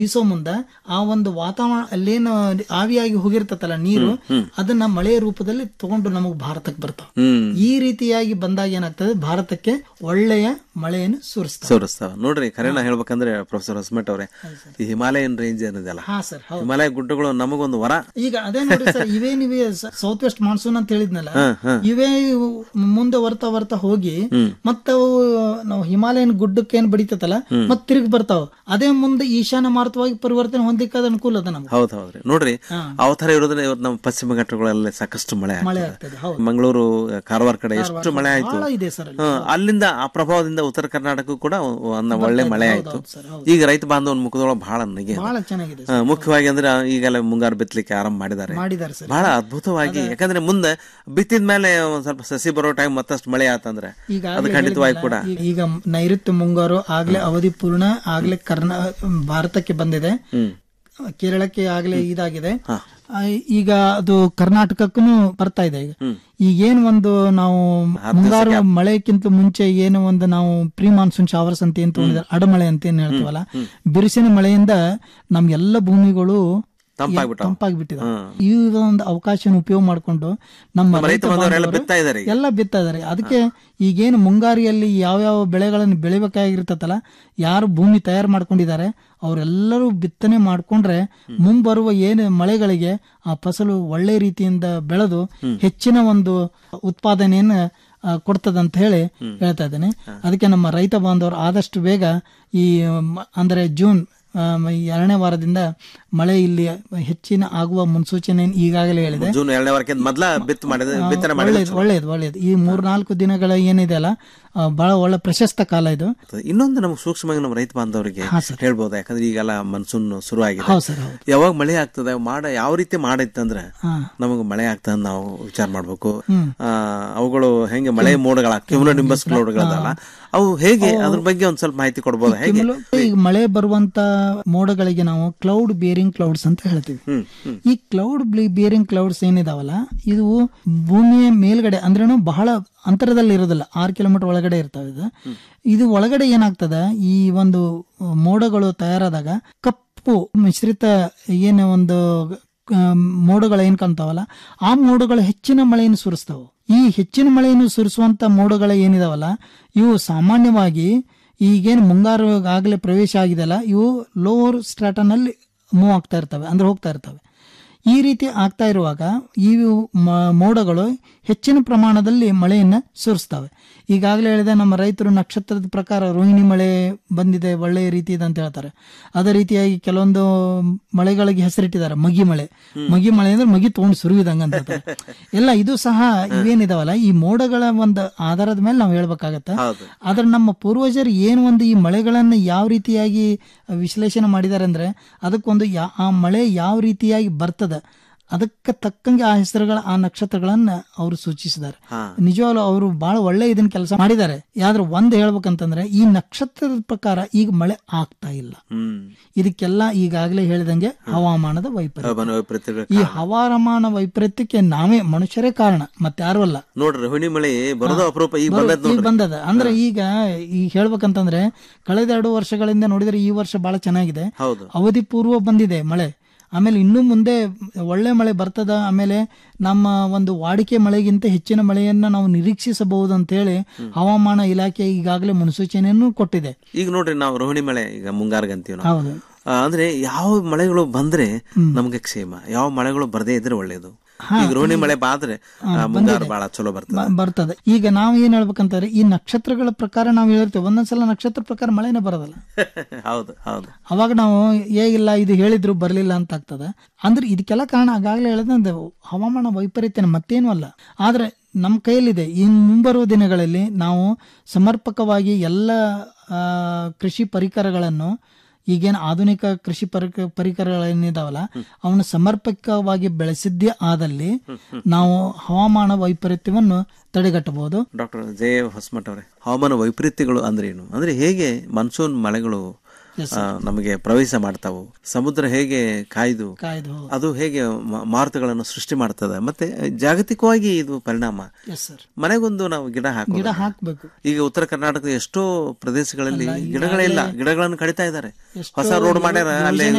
ಬೀಸೋ ಮುಂದ ಆ ಒಂದು ವಾತಾವರಣ ಅಲ್ಲೇನು ಆವಿಯಾಗಿ ಹೋಗಿರ್ತತಲ್ಲ ನೀರು ಅದನ್ನ ಮಳೆಯ ರೂಪದಲ್ಲಿ ತಗೊಂಡು ನಮಗ್ ಭಾರತಕ್ಕೆ ಬರ್ತಾವ ಹ್ಮ್ ಈ ರೀತಿಯಾಗಿ ಬಂದಾಗ ಏನಾಗ್ತದೆ ಭಾರತಕ್ಕೆ ಒಳ್ಳೆಯ ಮಳೆಯನ್ನು ಸುರಿಸ್ತಾವ ಸೋರಿಸ್ತಾವ ನೋಡ್ರಿ ಕರೆನ ಹೇಳ್ಬೇಕಂದ್ರೆ ಪ್ರೊಫೆಸರ್ ಹೊಸಮಠ್ ಅವ್ರೆ ಈ ಹಿಮಾಲಯನ್ ರೇಂಜ್ ಏನಿದೆಯಲ್ಲ ಹಾ ಸರ್ ಹೌದು ಹಿಮಾಲಯ ಗುಡ್ಡಗಳು ನಮಗೊಂದು ವರ ಈಗ ಅದೇ ನೋಡಿ ಸರ್ ಇವೇ ನೀವೇ ಸೌತ್ ವೆಸ್ಟ್ ಮಾನ್ಸೂನ್ ಅಂತ ಹೇಳಿದ್ನಲ್ಲ ಹ, ಹ. ಇವೇ ಇವು ಮುಂದೆ ಬರ್ತಾ ಬರ್ತಾ ಹೋಗಿ ಮತ್ತ ಅವು ನಾವು ಹಿಮಾಲಯನ್ ಗುಡ್ಡಕ್ಕೆ ಏನ್ ಬಡಿತತಲ್ಲ ಮತ್ ತಿರುಗಿ ಬರ್ತಾವ ಅದೇ ಮುಂದೆ ಈಶಾನ್ಯ ಮಾರುತವಾಗಿ ಪರಿವರ್ತನೆ ಹೊಂದಲಿಕ್ಕೆ ಅದು ಅನುಕೂಲ ಅದ ನಮ್ಗೆ ಹೌದ್ ಹೌದ್ರಿ ನೋಡ್ರಿ ಅವತಾರ ಇರೋದ್ರೆ ಇವತ್ತು ನಮ್ಮ ಪಶ್ಚಿಮ ಘಟ್ಟಗಳಲ್ಲಿ ಸಾಕಷ್ಟು ಮಳೆ ಮಳೆ ಆಗ್ತದೆ ಆಗ್ತದೆ ಹೌದು ಮಂಗಳೂರು ಕಾರವಾರ ಕಡೆ ಎಷ್ಟು ಮಳೆ ಆಯ್ತು ಬಹಳ ಇದೆ ಸರ್ ಅಲ್ಲಿ ಹ, ಅಲ್ಲಿಂದ ಆ ಪ್ರಭಾವದಿಂದ ಉತ್ತರ ಕರ್ನಾಟಕ ಕೂಡ ಒಂದು ಒಳ್ಳೆ ಮಳೆ ಆಯ್ತು ಹೌದು ಸರ್ ಹೌದು ಈಗ ರೈತ ಬಾಂಧವನ ಮುಖದೊಳಗೆ ಬಹಳ ನಗೆ ಬಹಳ ಚೆನ್ನಾಗಿದೆ ಹ, ಮುಖ್ಯವಾಗಿ ಅಂದ್ರೆ ಈಗೆಲ್ಲ ಮುಂಗಾರು ಬಿತ್ತಲಿಕ್ಕೆ ಆರಂಭ ಮಾಡಿದ್ದಾರೆ ಮಾಡಿದ್ದಾರೆ ಸರ್ ಬಹಳ ಅದ್ಭುತವಾಗಿ ಯಾಕಂದ್ರೆ ಮುಂದೆ ಬಿತ್ತಿದ ಮೇಲೆ ಒಂದ್ ಸ್ವಲ್ಪ ಸಸಿ ಬರೋ ಟೈಮ್ ಮತ್ತಷ್ಟು ಮಳೆ ಆತಂದ್ರೆ ಈಗ ಅದು ಖಂಡಿತವಾಗಿ ಕೂಡ ಈಗ- ಈಗ ನೈಋತ್ಯ ಮುಂಗಾರು ಆಗ್ಲೇ ಅವಧಿ ಪೂರ್ಣ ಆಗ್ಲೇ ಕರ್ನಾ ಭಾರತಕ್ಕೆ ಬಂದಿದೆ ಕೇರಳಕ್ಕೆ ಆಗ್ಲೇ ಇದಾಗಿದೆ ಆ, ಈಗ ಅದು ಕರ್ನಾಟಕಕ್ಕೂ ಬರ್ತಾ ಇದೆ ಈಗ ಈಗೇನ್ ಒಂದು ನಾವು ಮುಂಗಾರು ಮಳೆಕ್ಕಿಂತ ಮುಂಚೆ ಏನು ಒಂದು ನಾವು ಪ್ರೀ ಮಾನ್ಸೂನ್ ಶವರ್ಸ್ ಅಂತ ಏನ್ ತಗೊಂಡಿದ್ದಾರೆ ಅಡಮಳೆ ಅಂತ ಏನ್ ಹೇಳ್ತೀವಲ್ಲ ಬಿರುಸಿನ ಮಳೆಯಿಂದ ನಮ್ ಎಲ್ಲ ಭೂಮಿಗಳು ತಂಪಾಗ್ಬಿಟ್ಟಾವ. ತಂಪಾಗ್ಬಿಟ್ಟಿದೆ ಈ ಒಂದು ಅವಕಾಶನ ಉಪಯೋಗ ಮಾಡ್ಕೊಂಡು ನಮ್ಮ ರೈತ ರೈತ ಬಾಂಧವರೆಲ್ಲ ಬಾಂಧವರು ಬಿತ್ತಾ ಇದಾರೆ ಈಗ. ಎಲ್ಲ ಬಿತ್ತಾ ಇದಾರೆ ಅದಕ್ಕೆ ಈಗೇನು ಮುಂಗಾರಿಯಲ್ಲಿ ಯಾವ್ಯಾವ ಬೆಳೆಗಳನ್ನು ಬೆಳಿಬೇಕಾಗಿರ್ತತಲ್ಲ ಯಾರು ಭೂಮಿ ತಯಾರು ಮಾಡ್ಕೊಂಡಿದ್ದಾರೆ ಅವರೆಲ್ಲರೂ ಬಿತ್ತನೆ ಮಾಡ್ಕೊಂಡ್ರೆ ಮುಂಬರುವ ಏನು ಮಳೆಗಳಿಗೆ ಆ ಫಸಲು ಒಳ್ಳೆ ರೀತಿಯಿಂದ ಬೆಳೆದು ಹೆಚ್ಚಿನ ಒಂದು ಉತ್ಪಾದನೆಯನ್ನ ಆ, ಕೊಡ್ತದಂತ ಹೇಳಿ ಹೇಳ್ತಾ ಇದ್ದೇನೆ ಅದಕ್ಕೆ ನಮ್ಮ ರೈತ ಬಾಂಧವರು ಆದಷ್ಟು ಬೇಗ ಈ ಮ- ಅಂದ್ರೆ ಜೂನ್ ಆ, ಮ- ಈ ಎರಡನೇ ವಾರದಿಂದ ಮಳೆ ಇಲ್ಲಿ ಹೆಚ್ಚಿನ ಆಗುವ ಮುನ್ಸೂಚನೆ ಈಗಾಗಲೇ ಹೇಳಿದೆ ಜೂನ್ ಎರಡನೇ ವಾರಕ್ಕಿಂತ ಮೊದ್ಲ ಬಿತ್ ಮಾಡಿದ ಬಿತ್ತನೆ ಮಾಡಿದ ಒಳ್ಳೇದು ಒಳ್ಳೇದು ಒಳ್ಳೇದು ಈ ಮೂರ್ನಾಲ್ಕು ದಿನಗಳ ಏನಿದೆ ಅಲ್ಲ ಆ, ಬಹಳ ಒಳ್ಳೆ ಪ್ರಶಸ್ತ ಕಾಲ ಇದು ಇನ್ನೊಂದು ನಮ್ಗೆ ಸೂಕ್ಷ್ಮವಾಗಿ ನಮ್ಮ ರೈತ ಬಾಂಧವರಿಗೆ ಹಾ, ಸರ್. ಹೇಳ್ಬೋದು ಯಾಕಂದ್ರೆ ಈಗೆಲ್ಲ ಮನ್ಸೂನ್ ಶುರು ಆಗಿದೆ ಹೌದು ಸರ್ ಹೌದು ಯಾವಾಗ ಮಳೆ ಆಗ್ತದೆ ಮಾಡ ಯಾವ ರೀತಿ ಮಾಡೈತಂದ್ರೆ ಹಾ ನಮಗೆ ಮಳೆ ಆಗ್ತದೆ ಅಂತ ನಾವು ವಿಚಾರ ಮಾಡ್ಬೇಕು ಹ್ಮ್. ಆ, ಅವುಗಳು ಹೆಂಗೆ ಮಳೆ ಮೋಡಗಳ ಕ್ಯೂಮ್ಲೋ ನಿಂಬಸ್ ಕ್ಲೌಡ್ಗಳದಲ್ಲ ಅವು ಹೇಗೆ ಅದ್ರ ಬಗ್ಗೆ ಒಂದ್ ಸ್ವಲ್ಪ ಮಾಹಿತಿ ಕೊಡ್ಬೋದು ಹೇಗೆ ಕೆಮಲು- ಈಗ ಮಳೆ ಬರುವಂತ ಮೋಡಗಳಿಗೆ ನಾವು ಕ್ಲೌಡ್ ಬೇರಿಂಗ್ ಕ್ಲೌಡ್ಸ್ ಅಂತ ಹೇಳ್ತೀವಿ ಹ್ಮ್ ಹ್ಮ್ ಈ ಕ್ಲೌಡ್ ಬೇರಿಂಗ್ ಕ್ಲೌಡ್ಸ್ ಏನಿದಾವಲ್ಲ ಇದು ಭೂಮಿಯ ಮೇಲ್ಗಡೆ ಅಂದ್ರೇನು ಬಹಳ ಅಂತರದಲ್ಲಿ ಇರೋದಿಲ್ಲ ಆರು ಕಿಲೋಮೀಟರ್ ಒಳಗಡೆ ಇರ್ತಾವೆ ಇದು ಇದು ಒಳಗಡೆ ಏನಾಗ್ತದ ಈ ಒಂದು ಮೋಡಗಳು ತಯಾರಾದಾಗ ಕಪ್ಪು ಮಿಶ್ರಿತ ಏನು ಒಂದು ಆ, ಮೋಡಗಳು ಏನ್ ಕಾಣ್ತಾವಲ್ಲ ಆ ಮೋಡಗಳು ಹೆಚ್ಚಿನ ಮಳೆಯನ್ನು ಸುರಿಸ್ತಾವ ಈ ಹೆಚ್ಚಿನ ಮಳೆಯನ್ನು ಸುರಿಸುವಂತ ಮೋಡಗಳು ಏನಿದಾವಲ್ಲ ಇವು ಸಾಮಾನ್ಯವಾಗಿ ಈಗೇನು ಮುಂಗಾರು ಆಗಲೇ ಪ್ರವೇಶ ಆಗಿದೆಲ್ಲ ಇವು ಲೋವರ್ ಸ್ಟ್ರಾಟನಲ್ಲಿ ಮೂವ್ ಆಗ್ತಾ ಇರ್ತವೆ ಅಂದ್ರೆ ಹೋಗ್ತಾ ಇರ್ತವೆ ಈ ರೀತಿ ಆಗ್ತಾ ಇರುವಾಗ ಈ ಮ- ಮೋಡಗಳು ಹೆಚ್ಚಿನ ಪ್ರಮಾಣದಲ್ಲಿ ಮಳೆಯನ್ನ ಸುರಿಸ್ತವೆ ಈಗಾಗಲೇ ಹೇಳಿದೆ ನಮ್ಮ ರೈತರು ನಕ್ಷತ್ರದ ಪ್ರಕಾರ ರೋಹಿಣಿ ಮಳೆ ಬಂದಿದೆ ಒಳ್ಳೆಯ ರೀತಿ ಇದೆ ಅಂತ ಹೇಳ್ತಾರೆ ಅದೇ ರೀತಿಯಾಗಿ ಕೆಲವೊಂದು ಮಳೆಗಳಿಗೆ ಹೆಸರಿಟ್ಟಿದ್ದಾರೆ ಮಗಿ ಮಳೆ ಮಗಿ ಮಳೆ ಅಂದ್ರೆ ಮಗಿ ತಗೊಂಡು ಸುರುವಿದಂಗ ಅಂತ ಹೇಳ್ತಾರೆ. ಎಲ್ಲ ಇದು ಸಹ ಇವೇನಿದಾವಲ್ಲ ಈ ಮೋಡಗಳ ಒಂದು ಆಧಾರದ ಮೇಲೆ ನಾವು ಹೇಳ್ಬೇಕಾಗತ್ತೆ ಹೌದು ಆದ್ರೆ ನಮ್ಮ ಪೂರ್ವಜರು ಏನು ಒಂದು ಈ ಮಳೆಗಳನ್ನು ಯಾವ ರೀತಿಯಾಗಿ ವಿಶ್ಲೇಷಣೆ ಮಾಡಿದ್ದಾರೆ ಅಂದ್ರೆ ಅದಕ್ಕೊಂದು ಯಾ- ಆ ಮಳೆ ಯಾವ ರೀತಿಯಾಗಿ ಬರ್ತದ ಅದಕ್ಕೆ ತಕ್ಕಂಗೆ ಆ ಹೆಸರುಗಳ ಆ ನಕ್ಷತ್ರಗಳನ್ನ ಅವರು ಸೂಚಿಸಿದ್ದಾರೆ ಹಾ ನಿಜವಾಗ್ಲೂ ಅವರು ಬಹಳ ಒಳ್ಳೆ ಇದನ್ನ ಕೆಲಸ ಮಾಡಿದ್ದಾರೆ ಯಾವ್ದ್ರ ಒಂದ್ ಹೇಳ್ಬೇಕಂತಂದ್ರೆ ಈ ನಕ್ಷತ್ರದ ಪ್ರಕಾರ ಈಗ ಮಳೆ ಆಗ್ತಾ ಇಲ್ಲ ಹ್ಮ್ ಇದಕ್ಕೆಲ್ಲ ಈಗಾಗಲೇ ಹೇಳಿದಂಗೆ ಹವಾಮಾನದ ವೈಪರೀತ್ಯ ಹವಾಮಾನ ವೈಪರೀತ್ಯಗಳ ಈ ಹವಾಮಾನ ವೈಪರೀತ್ಯಕ್ಕೆ ನಾವೇ ಮನುಷ್ಯರೇ ಕಾರಣ ಮತ್ತಾರು ಅಲ್ಲ ನೋಡ್ರಿ ರೋಹಿಣಿ ಮಳೆ ಬರೋದು ಅಪರೂಪ ಈಗ ಬರೋ- ಬಂದದ್ ಈಗ ನೋಡ್ರಿ ಬಂದದ ಅಂದ್ರೆ ಈಗ ಈಗ ಹೇಳ್ಬೇಕಂತಂದ್ರೆ ಕಳೆದ ಎರಡು ವರ್ಷಗಳಿಂದ ನೋಡಿದ್ರೆ ಈ ವರ್ಷ ಬಹಳ ಚೆನ್ನಾಗಿದೆ ಹೌದು ಅವಧಿ ಪೂರ್ವ ಬಂದಿದೆ ಮಳೆ ಆಮೇಲೆ ಇನ್ನು ಮುಂದೆ ಒಳ್ಳೆ ಮಳೆ ಬರ್ತದ ಆಮೇಲೆ ನಮ್ಮ ಒಂದು ವಾಡಿಕೆ ಮಳೆಗಿಂತ ಹೆಚ್ಚಿನ ಮಳೆಯನ್ನ ನಾವು ನಿರೀಕ್ಷಿಸಬಹುದು ಅಂತೇಳಿ ಹವಾಮಾನ ಇಲಾಖೆ ಈಗಾಗಲೇ ಮುನ್ಸೂಚನೆಯನ್ನು ಕೊಟ್ಟಿದೆ ಈಗ ನೋಡ್ರಿ ನಾವು ರೋಹಿಣಿ ಮಳೆ ಈಗ ಮುಂಗಾರ್ಗ್ ಅಂತೀವಿ ನಾವು ಹೌದು ಆ, ಅಂದ್ರೆ ಯಾವ ಮಳೆಗಳು ಬಂದ್ರೆ ನಮ್ಗೆ ಕ್ಷೇಮ ಯಾವ ಮಳೆಗಳು ಬರದೇ ಇದ್ರೆ ಒಳ್ಳೇದು ಈಗ ರೋಹಿಣಿ ಮಳೆ ಬಾದ್ರೆ ಆ, ಮುಂಗಾರು ಬಹಳ ಚಲೋ ಬರ್ತದೆ ಬ- ಬರ್ತದೆ ಈಗ ನಾವು ಏನ್ ಹೇಳ್ಬೇಕಂತಂದ್ರೆ ಈ ನಕ್ಷತ್ರಗಳ ಪ್ರಕಾರ ನಾವು ಹೇಳಿರ್ತೇವೆ ಒಂದೊಂದ್ಸಲ ನಕ್ಷತ್ರ ಪ್ರಕಾರ ಮಳೆನೇ ಬರೋದಲ್ಲ ಹೌದು ಹೌದು ಅವಾಗ ನಾವು ಏ ಇಲ್ಲ ಇದು ಹೇಳಿದ್ರು ಬರಲಿಲ್ಲ ಅಂತ ಆಗ್ತದೆ ಅಂದ್ರೆ ಇದಕ್ಕೆಲ್ಲ ಕಾರಣ ಆಗಾಗಲೇ ಹೇಳಿದ್ರೆ ಹವಾಮಾನ ವೈಪರೀತ್ಯನ ಮತ್ತೇನು ಅಲ್ಲ ಆದ್ರೆ ನಮ್ಮ ಕೈಯಲ್ಲಿದೆ ಈ ಮುಂಬರುವ ದಿನಗಳಲ್ಲಿ ನಾವು ಸಮರ್ಪಕವಾಗಿ ಎಲ್ಲ ಆ, ಕೃಷಿ ಪರಿಕರಗಳನ್ನು ಈಗೇನು ಆಧುನಿಕ ಕೃಷಿ ಪರಿಕ ಪರಿಕರಗಳೇನಿದಾವಲ್ಲ ಅವನ್ನ ಸಮರ್ಪಕವಾಗಿ ಬೆಳೆಸಿದ್ದೇ ಆದಲ್ಲಿ ನಾವು ಹವಾಮಾನ ವೈಪರೀತ್ಯವನ್ನು ತಡೆಗಟ್ಟಬಹುದು ಡಾಕ್ಟರ್ ಜೆ ಹೊಸಮಠ ಅವರೇ ಹವಾಮಾನ ವೈಪರೀತ್ಯಗಳು ಅಂದ್ರೆ ಏನು ಅಂದ್ರೆ ಹೇಗೆ ಮಾನ್ಸೂನ್ ಮಳೆಗಳು ಆ, ನಮಗೆ ಪ್ರವೇಶ ಮಾಡ್ತಾವು ಸಮುದ್ರ ಹೇಗೆ ಕಾಯ್ದು ಕಾಯ್ದು ಅದು ಹೇಗೆ ಮ- ಮಾರುತಗಳನ್ನು ಸೃಷ್ಟಿ ಮಾಡ್ತದೆ ಮತ್ತೆ ಜಾಗತಿಕವಾಗಿ ಇದು ಪರಿಣಾಮ ಎಸ್ ಸರ್ ಮನೆಗೊಂದು ನಾವು ಗಿಡ ಹಾಕೋ ಗಿಡ ಹಾಕ್ಬೇಕು ಈಗ ಉತ್ತರ ಕರ್ನಾಟಕದ ಎಷ್ಟೋ ಪ್ರದೇಶಗಳಲ್ಲಿ ಗಿಡಗಳೇ ಇಲ್ಲ ಗಿಡಗಳನ್ನು ಕಡಿತಾ ಇದ್ದಾರೆ ಎಷ್ಟೋ ಹೊಸ ರೋಡ್ ಮಾಡ್ಯಾರ ಅಲ್ಲಿ